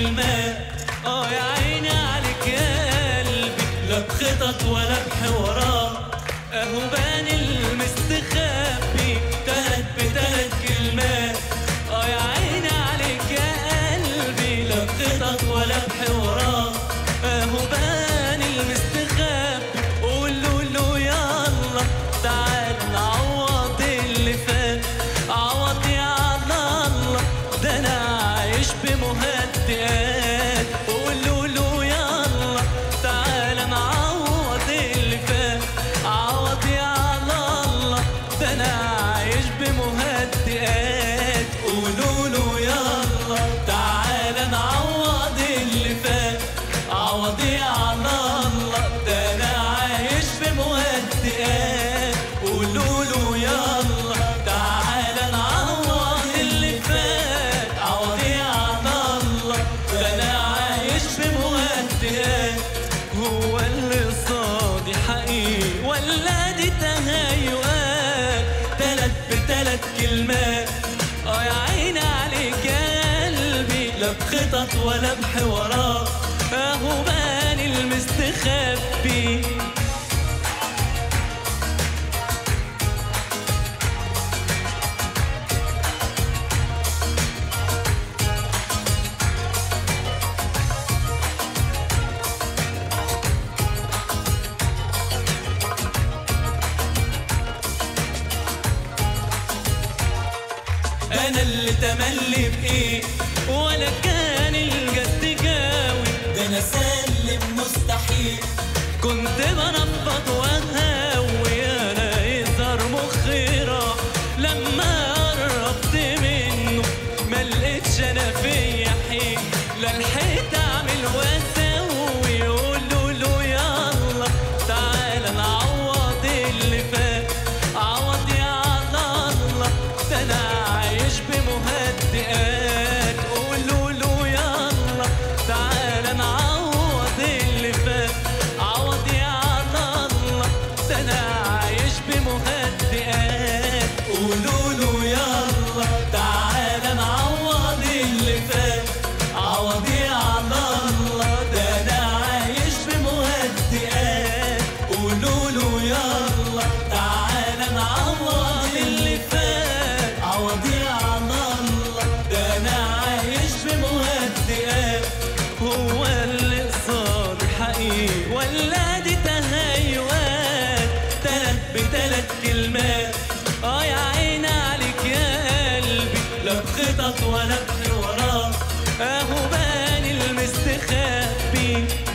كلمات اه يا عيني عليك يا قلبي لا بخطط ولا بحوارات اهو بان المستخبي تلات بتلات كلمات اه يا عيني عليك يا قلبي لا بخطط ولا بحوارات اهو بان المستخبي قول له له يلا تعال نعوض اللي فات عوض يا الله ده انا عايش بمهدئات قول له له يلا تعال نعوض اللي فات عوض يا الله ده انا عايش بمهدئات قولوا له يلا تعال نعوض اللي فات عوض يا الله ده انا عايش بمهدئات قولوا له يلا تعال نعوض اللي فات عوض يا الله ده انا عايش بمهدئات هو اللي صادي حقيقي ولا دي تهيؤات تلات بتلات كلمات اه يا عيني عليك يا قلبي لا بخطط ولا بحوارات اهو بان المستخبي انا اللي تملي بايه ولا كان الجد جاوي ده انا سلم مستحيل كنت بنبض وهاوي انا يظهر مخي راح لما قربت منه ما لقيتش انا فيا حيل لا لحقت اعمل واسوي يقول له له يلا تعالى نعوض اللي فات عوض يا الله ده انا عايش بمهدئات قول له له يلا تعالى نعوض اللي فات عوض يا الله ده انا عايش بمهدئات قولوا له يلا تعالى نعوض اللي فات عوض يا الله ده انا عايش بمهدئات قولوا له يلا تعالى نعوض اللي فات عوض يا الله ده انا عايش بمهدئات هو اللي قصاد حقيقي ولا دي تهيؤات تلات بتلات كلمات اه يا عيني عليك يا قلبي لا بخطط ولا بحوارات اهو بان المستخبي